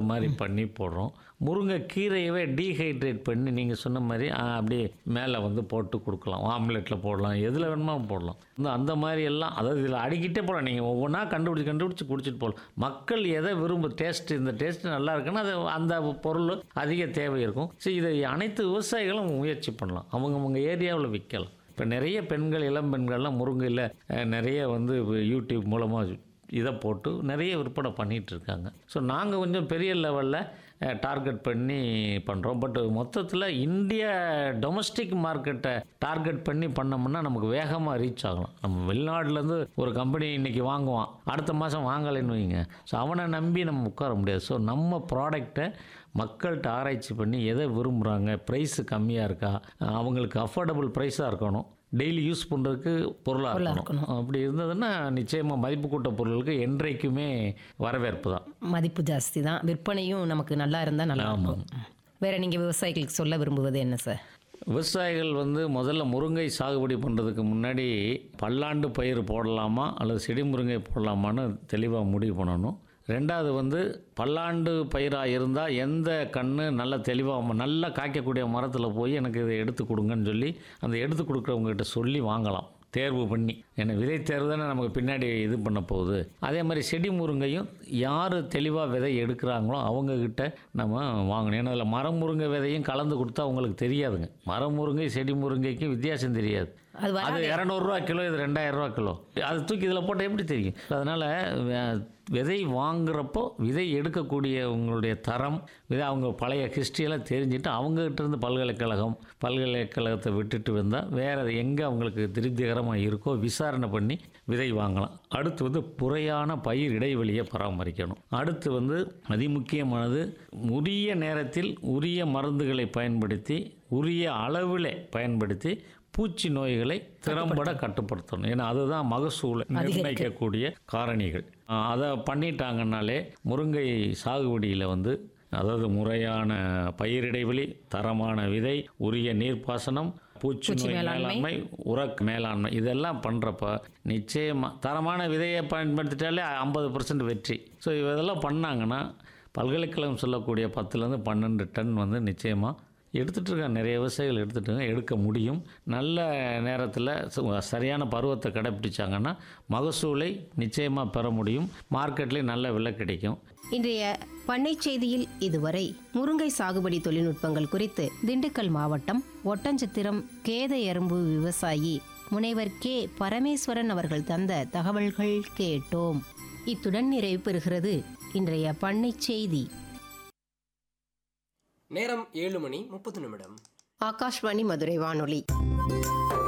மாதிரி பண்ணி போடுறோம் முருங்கைக்கீரையவே டீஹைட்ரேட் பண்ணி நீங்கள் சொன்ன மாதிரி ஆ, அப்படியே மேலே வந்து போட்டு கொடுக்கலாம் ஆம்லெட்டில் போடலாம் எதில் வேணுமோ போடலாம் இந்த அந்த மாதிரி எல்லாம் அதாவது இதில் அடிக்கிட்டே போகலாம் நீங்கள் ஒவ்வொன்றா கண்டுபிடிச்சி கண்டுபிடிச்சி குடிச்சிட்டு போகலாம் மக்கள் எதை விரும்ப டேஸ்ட் இந்த டேஸ்ட் நல்லா இருக்குன்னா அது அந்த பொருள் அதிக தேவை இருக்கும் ஸோ இதை அனைத்து விவசாயிகளும் முயற்சி பண்ணலாம் அவங்கவுங்க ஏரியாவில் விற்கலாம் இப்போ நிறைய பெண்கள் இளம் பெண்கள்லாம் முருங்கையில் அஹ், நிறைய வந்து யூடியூப் மூலமாக இதை போட்டு நிறைய விற்பனை பண்ணிகிட்டு இருக்காங்க ஸோ நாங்கள் கொஞ்சம் பெரிய லெவலில் டார்கெட் பண்ணி பண்ணுறோம் பட் மொத்தத்தில் இந்தியா டொமஸ்டிக் மார்க்கெட்டை டார்கெட் பண்ணி பண்ணோம்னா நமக்கு வேகமாக ரீச் ஆகலாம் நம்ம வெளிநாட்டிலேருந்து ஒரு கம்பெனி இன்றைக்கி வாங்குவான் அடுத்த மாதம் வாங்கலைன்னு வைங்க ஸோ அவனை நம்பி நம்ம உட்கார முடியாது ஸோ நம்ம ப்ராடக்டை மக்கள்கிட்ட ஆராய்ச்சி பண்ணி எதை விரும்புகிறாங்க ப்ரைஸு கம்மியாக இருக்கா அவங்களுக்கு அஃபோர்டபுள் ப்ரைஸாக இருக்கணும் டெய்லி யூஸ் பண்ணுறதுக்கு பொருளாக பொருளா இருக்கணும் அப்படி இருந்ததுன்னா நிச்சயமாக மதிப்பு கூட்ட பொருளுக்கு என்றைக்குமே வரவேற்பு தான் மதிப்பு ஜாஸ்தி தான் விற்பனையும் நமக்கு நல்லா இருந்தால் நல்லா இருக்கும் வேற நீங்கள் விவசாயிகளுக்கு சொல்ல விரும்புவது என்ன சார் விவசாயிகள் வந்து முதல்ல முருங்கை சாகுபடி பண்ணுறதுக்கு முன்னாடி பல்லாண்டு பயிர் போடலாமா அல்லது செடி முருங்கை போடலாமான்னு தெளிவாக முடிவு பண்ணணும் ரெண்டாவது வந்து பல்லாண்டு பயிராக இருந்தால் எந்த கன்று நல்ல தெளிவாக நல்லா காய்க்கக்கூடிய மரத்தில் போய் எனக்கு இதை எடுத்து கொடுங்கன்னு சொல்லி அந்த எடுத்து கொடுக்குறவங்ககிட்ட சொல்லி வாங்கலாம் தேர்வு பண்ணி ஏன்னா விதை தேர்வு தானே நமக்கு பின்னாடி இது பண்ண போகுது அதே மாதிரி செடி முருங்கையும் யார் தெளிவாக விதை எடுக்கிறாங்களோ அவங்கக்கிட்ட நம்ம வாங்கணும் ஏன்னா அதில் மரம் முருங்கை விதையும் கலந்து கொடுத்தா அவங்களுக்கு தெரியாதுங்க மரம் முருங்கை செடி முருங்கைக்கும் வித்தியாசம் தெரியாது அது அது இரநூறுவா கிலோ இது ரெண்டாயிரம் ரூபா கிலோ அது தூக்கி இதில் போட்டால் எப்படி தெரியும் அதனால் விதை வாங்குறப்போ விதை எடுக்கக்கூடிய உங்களுடைய தரம் விதை அவங்க பழைய ஹிஸ்ட்ரியெல்லாம் தெரிஞ்சுட்டு அவங்ககிட்ட இருந்து பல்கலைக்கழகம் பல்கலைக்கழகத்தை விட்டுட்டு வந்தால் வேறு எங்கே அவங்களுக்கு திருப்திகரமாக இருக்கோ விசாரணை பண்ணி விதை வாங்கலாம் அடுத்து வந்து முறையான பயிர் இடைவெளியை பராமரிக்கணும் அடுத்து வந்து அதிமுக்கியமானது உரிய நேரத்தில் உரிய மருந்துகளை பயன்படுத்தி உரிய அளவில் பயன்படுத்தி பூச்சி நோய்களை திறம்பட கட்டுப்படுத்தணும் ஏன்னா அதுதான் மகசூலை நிர்ணயிக்கக்கூடிய காரணிகள் அஹ் அதை பண்ணிட்டாங்கன்னாலே முருங்கை சாகுபடியில் வந்து அதாவது முறையான பயிர் இடைவெளி தரமான விதை உரிய நீர்ப்பாசனம் பூச்சி நோய் மேலாண்மை உரக் மேலாண்மை இதெல்லாம் பண்ணுறப்ப நிச்சயமாக தரமான விதையை பயன்படுத்திட்டாலே ஐம்பது பர்சன்ட் வெற்றி ஸோ இதெல்லாம் பண்ணாங்கன்னா பல்கலைக்கழகம் சொல்லக்கூடிய பத்துலேருந்து பன்னெண்டு டன் வந்து நிச்சயமாக எடுத்துகிட்டு இருக்காங்க நிறைய விவசாயிகள் எடுத்துட்டு இருக்காங்க எடுக்க முடியும் நல்ல நேரத்தில் சு- சரியான பருவத்தை கடைப்பிடிச்சாங்கன்னா மகசூலை நிச்சயமாக பெற முடியும் மார்க்கெட்லேயும் நல்ல விலை கிடைக்கும் இன்றைய பண்ணை செய்தியில் இதுவரை முருங்கை சாகுபடி தொழில்நுட்பங்கள் குறித்து திண்டுக்கல் மாவட்டம் ஒட்டஞ்சத்திரம் கேத எறும்பு விவசாயி முனைவர் கே பரமேஸ்வரன் அவர்கள் தந்த தகவல்கள் கேட்டோம் இத்துடன் நிறைவு பெறுகிறது இன்றைய பண்ணை செய்தி நேரம் ஏழு மணி முப்பது நிமிடம் ஆகாஷ்வாணி மதுரை வானொலி